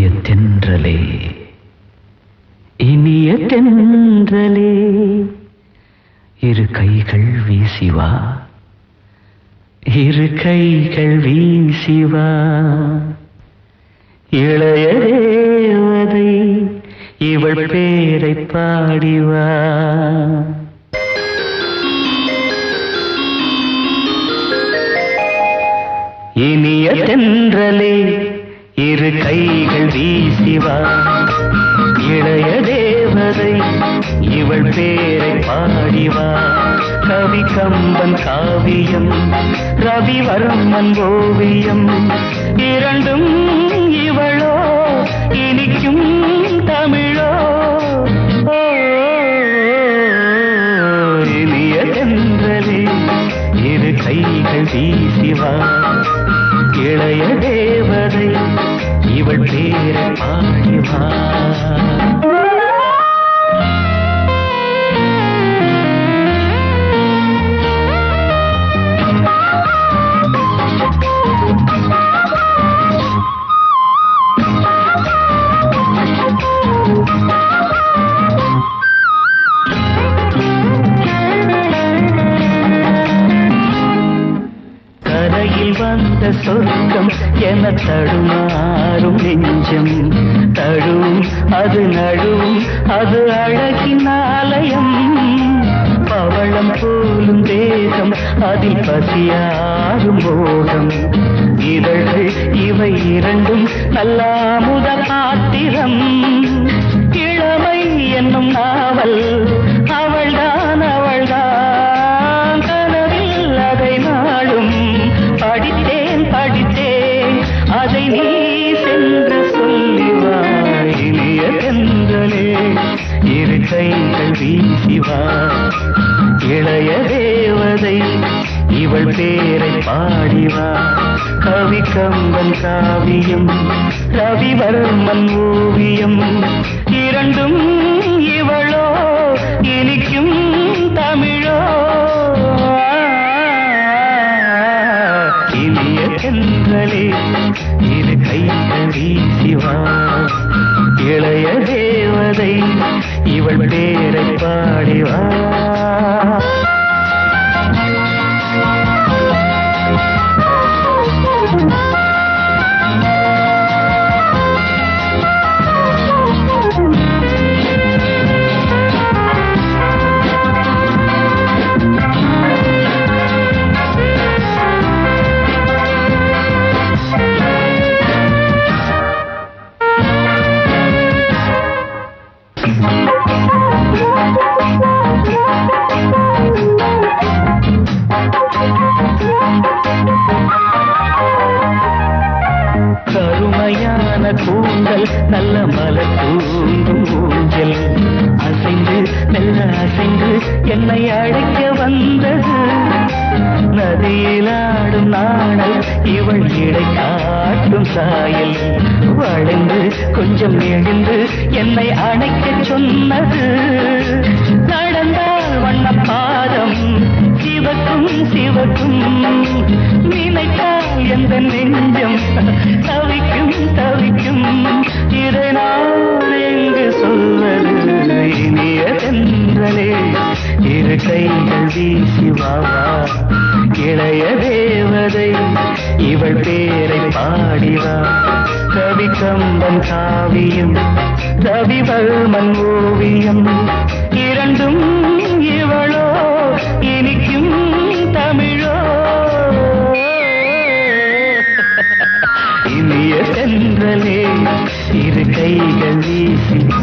தென்றலே இனிய தென்றலே இரு கைகள் வீசிவா இரு கைகள் வீசிவா இளைய தேவதை இவள் பேரை பாடிவா இனிய தென்றலே இரு கைகள் வீசிவா இளைய தேவதை இவள் பேரை பாடிவா கவி கம்பன் காவியம் ரவிவர்மன் ஓவியம் இரண்டும் இவளோ இனிக்கும் தமிழோ ஓ, இனிய தென்றலே இரு கைகள் வீசிவா இளைய தேவதை இவள் பேரை பாடிவா கரையில் வந்த சொர்க்கம் என தடுமாறும் நெஞ்சம் தழுவும் அது நழுவும் அது அழகின் ஆலயம் பவளம் போலும் தேகம் அதில் பசியாரும் போகம் இதழ்கள் இவை இரண்டும் நல்லாமுத பாத்திரம் இளமை என்னும் நாவல் அவள்தான் அவள்தான் கனவில் அதை நாளும் படித்தேன் படித்தேன் அதை நீ சென்று சொல்லிவா இனிய தென்றலே இரு கைகள் வீசிவா இளைய தேவதை இவள் பேரை பாடிவா கவி கம்பன் காவியம் ரவிவர்மன் ஓவியம் இரண்டும் இவளோ இனிக்கும் தமிழோ இனிய தென்றலே இரு கைகள் வீசிவா இளைய தேவதை இவள் பேரை பாடிவா கருமையான கூந்தல் நல்ல மலர் தூங்கும் ஊஞ்சல் அசைந்து மெல்ல அசைந்து என்னை அழைக்க வந்தது நதியிலாடும் நாணல் இவள் இடை காட்டும் சாயல் வளைந்து கொஞ்சம் எழுந்து என்னை அணைக்க சொன்னது நடந்தால் வண்ண பாதம் சிவக்கும் சிவக்கும் நினைத்தால் எந்த நெஞ்சம் தவிக்கும் தவிக்கும் இதை நான் எங்கு சொல்வது இனிய தென்றலே இரு கைகள் வீசி வாவா இளைய தேவதை இவள் பேரை பாடிவா கவி கம்பன் காவியம் ரவிவர்மன் ஓவியம் இரண்டும் இவளோ இனிக்கும் தமிழோ இனிய தென்றலே இரு கைகள் வீசி